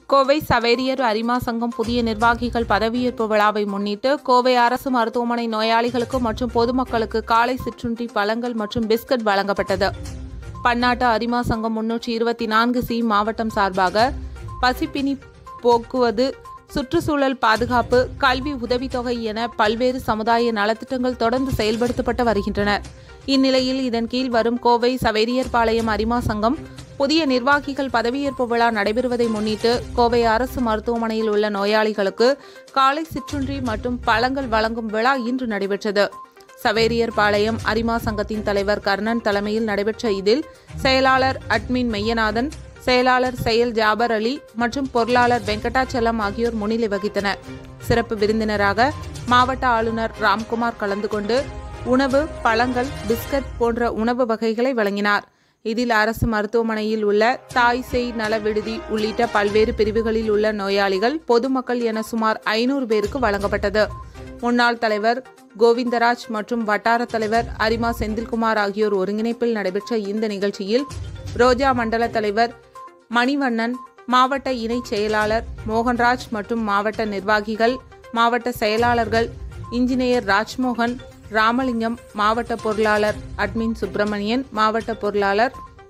கோவை சவேரியர் அரிமா சங்கம் புதிய நிர்வாகிகள் பதவியேற்பு விழாவை முன்னிட்டு கோவை அரசு மருத்துவமனை நோயாளிகளுக்கு மற்றும் பொதுமக்களுக்கு காலை சிற்றுண்டி பழங்கள் மற்றும் பிஸ்கட் வழங்கப்பட்டது பன்னாட்டு அரிமா சங்கம் முன்னூற்றி இருபத்தி நான்கு சி மாவட்டம் சார்பாக பசிப்பினி போக்குவது சுற்றுச்சூழல் பாதுகாப்பு கல்வி உதவித்தொகை என பல்வேறு சமுதாய நலத்திட்டங்கள் தொடர்ந்து செயல்படுத்தப்பட்டு வருகின்றன இந்நிலையில் இதன் கீழ் வரும் கோவை சவேரியர்பாளையம் அரிமா சங்கம் புதிய நிர்வாகிகள் பதவியேற்பு விழா நடைபெறுவதை முன்னிட்டு கோவை அரசு மருத்துவமனையில் உள்ள நோயாளிகளுக்கு காலை சிற்றுண்டி மற்றும் பழங்கள் வழங்கும் விழா இன்று நடைபெற்றது சவேரியர் பாளையம் அரிமா சங்கத்தின் தலைவர் கர்ணன் தலைமையில் நடைபெற்ற இதில் செயலாளர் அட்மின் மெய்யநாதன் செயலாளர் செயல் ஜாபர் அலி மற்றும் பொருளாளர் வெங்கடாச்சலம் ஆகியோர் முன்னிலை வகித்தனர் சிறப்பு விருந்தினராக மாவட்ட ஆளுநர் ராம்குமார் கலந்து கொண்டு உணவு பழங்கள் பிஸ்கட் போன்ற உணவு வகைகளை வழங்கினார் இதில் அரசு மருத்துவமனையில் உள்ள தாய் சேய் நல விடுதி உள்ளிட்ட பல்வேறு பிரிவுகளில் உள்ள நோயாளிகள் பொதுமக்கள் என சுமார் ஐநூறு பேருக்கு வழங்கப்பட்டது முன்னாள் தலைவர் கோவிந்தராஜ் மற்றும் வட்டார தலைவர் அரிமா செந்தில்குமார் ஆகியோர் ஒருங்கிணைப்பில் நடைபெற்ற இந்த நிகழ்ச்சியில் ரோஜா மண்டல தலைவர் மணிவண்ணன் மாவட்ட இணைச் செயலாளர் மோகன்ராஜ் மற்றும் மாவட்ட நிர்வாகிகள் மாவட்ட செயலாளர்கள் இன்ஜினியர் ராஜ்மோகன் ராமலிங்கம் மாவட்ட பொருளாளர் அட்மின் சுப்பிரமணியன் மாவட்ட பொருளாளர்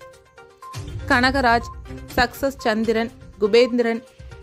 கனகராஜ் சக்சஸ் சந்திரன் குபேந்திரன்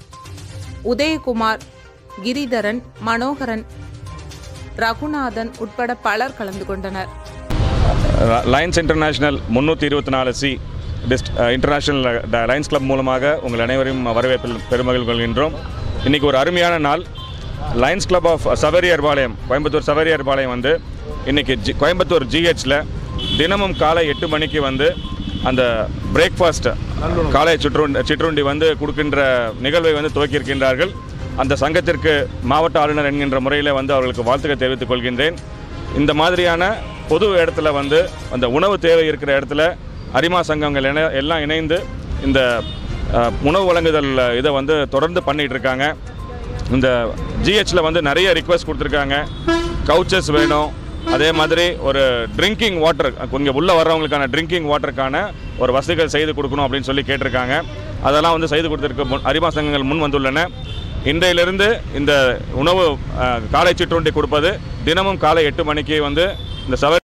உதயகுமார் கிரிதரன் மனோகரன் ரகுநாதன் உட்பட பலர் கலந்து கொண்டனர் லயன்ஸ் இன்டர்நேஷ்னல் முந்நூற்றி இருபத்தி நாலு சி டிஸ்ட் இன்டர்நேஷ்னல் லயன்ஸ் கிளப் மூலமாக உங்கள் அனைவரையும் வரவேற்பில் பெருமகிழ் கொள்கின்றோம் இன்றைக்கி ஒரு அருமையான நாள் Lions Club of Saveriar Palayam Coimbatore Saveriar Palayam வந்து இன்றைக்கி ஜி கோயம்புத்தூர் ஜிஹெச்சில் தினமும் காலை எட்டு மணிக்கு வந்து அந்த பிரேக்ஃபாஸ்ட் காலை சிற்றுண்டி சிற்றுண்டி வந்து கொடுக்கின்ற நிகழ்வை வந்து துவக்கியிருக்கின்றார்கள் அந்த சங்கத்திற்கு மாவட்ட ஆளுநர் என்கின்ற முறையில் வந்து அவர்களுக்கு வாழ்த்துக்கள் தெரிவித்துக் கொள்கின்றேன் இந்த மாதிரியான பொது இடத்துல வந்து அந்த உணவு தேவை இருக்கிற இடத்துல அரிமா சங்கங்கள் என எல்லாம் இணைந்து இந்த அஹ், உணவு வழங்குதல் இதை வந்து தொடர்ந்து பண்ணிகிட்டு இருக்காங்க இந்த ஜிஹெச்சில் வந்து நிறைய ரிக்வஸ்ட் கொடுத்துருக்காங்க கவுச்சஸ் வேணும் அதே மாதிரி ஒரு ட்ரிங்கிங் வாட்டர் இங்கே உள்ளே வர்றவங்களுக்கான ட்ரிங்கிங் வாட்டருக்கான ஒரு வசதிகள் செய்து கொடுக்கணும் அப்படின்னு சொல்லி கேட்டிருக்காங்க அதெல்லாம் வந்து செய்து கொடுத்துருக்க முன் அரிமா சங்கங்கள் முன் வந்துள்ளன இன்றையிலிருந்து இந்த உணவு அஹ், காலை சிற்றுண்டி கொடுப்பது தினமும் காலை எட்டு மணிக்கு வந்து இந்த சவ